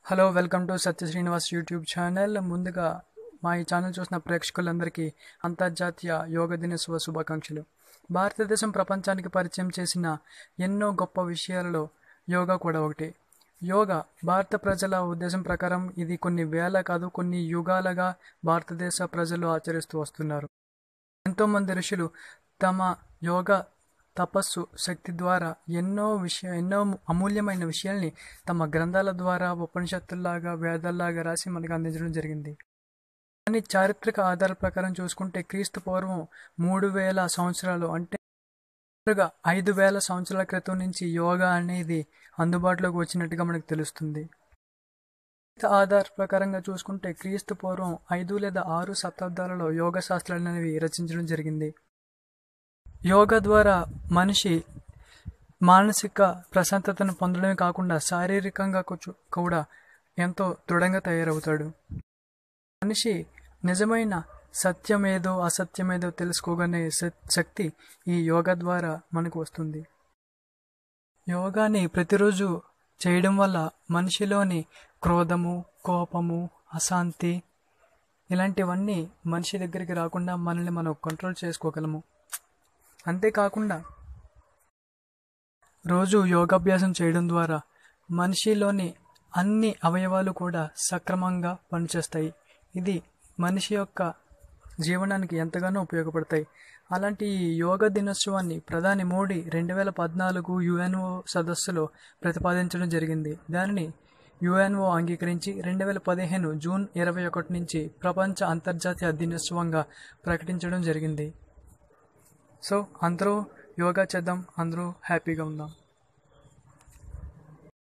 hello welcome to Satya Srinivas YouTube channel ముందుగా మా ఈ ఛానల్ చూసిన ప్రేక్షకులందరికీ అంతర్జాతీయ యోగ దినోత్సవ శుభాకాంక్షలు భారతదేశం ప్రపంచానికి పరిచయం చేసిన ఎన్నో గొప్ప విషయాలలో యోగా కూడా ఒకటి యోగా భారత ప్రజల ఉద్దేశం ప్రకారం ఇది కొన్ని వేల కాదు కొన్ని యుగాలుగా భారతదేశ ప్రజలు ఆచరిస్తూ వస్తున్నారు ఎంతోమంది ఋషులు తమ యోగా తపస్సు శక్తి ద్వారా ఎన్నో విషయ ఎన్నో అమూల్యమైన విషయాల్ని తమ గ్రంథాల ద్వారా ఉపనిషత్తుల్లాగా వేదాల్లాగా రాసి మనకు అందించడం జరిగింది కానీ చారిత్రక ఆధార ప్రకారం చూసుకుంటే క్రీస్తు పూర్వం మూడు వేల సంవత్సరాలు అంటే సుమారుగా ఐదు వేల సంవత్సరాల క్రితం నుంచి యోగా అనేది అందుబాటులోకి వచ్చినట్టుగా మనకు తెలుస్తుంది ఆధార ప్రకారంగా చూసుకుంటే క్రీస్తు పూర్వం ఐదు లేదా ఆరు శతాబ్దాలలో యోగ శాస్త్రాలు అనేవి రచించడం జరిగింది యోగా ద్వారా మనిషి మానసిక ప్రశాంతతను పొందడమే కాకుండా శారీరకంగా కూచు- కూడా ఎంతో దృఢంగా తయారవుతాడు మనిషి నిజమైన సత్యమేదో అసత్యమేదో తెలుసుకోగనే శ- శక్తి ఈ యోగా ద్వారా మనకు వస్తుంది యోగాని ప్రతిరోజు చేయడం వల్ల మనిషిలోని క్రోధము కోపము అశాంతి ఇలాంటివన్నీ మనిషి దగ్గరికి రాకుండా మనల్ని మనం కంట్రోల్ చేసుకోగలము అంతేకాకుండా రోజు యోగాభ్యాసం చేయడం ద్వారా మనిషిలోని అన్ని అవయవాలు కూడా సక్రమంగా పనిచేస్తాయి ఇది మనిషి యొక్క జీవనానికి ఎంతగానో ఉపయోగపడతాయి అలాంటి ఈ యోగా దినోత్సవాన్ని ప్రధాని మోడీ రెండు వేల పద్నాలుగు యుఎన్ఓ సదస్సులో ప్రతిపాదించడం జరిగింది దానిని యుఎన్ఓ అంగీకరించి రెండు వేల పదిహేను జూన్ ఇరవై ఒకటి నుంచి ప్రపంచ అంతర్జాతీయ దినోత్సవంగా ప్రకటించడం జరిగింది సో అందరూ యోగా చేద్దాం అందరూ హ్యాపీగా ఉందాం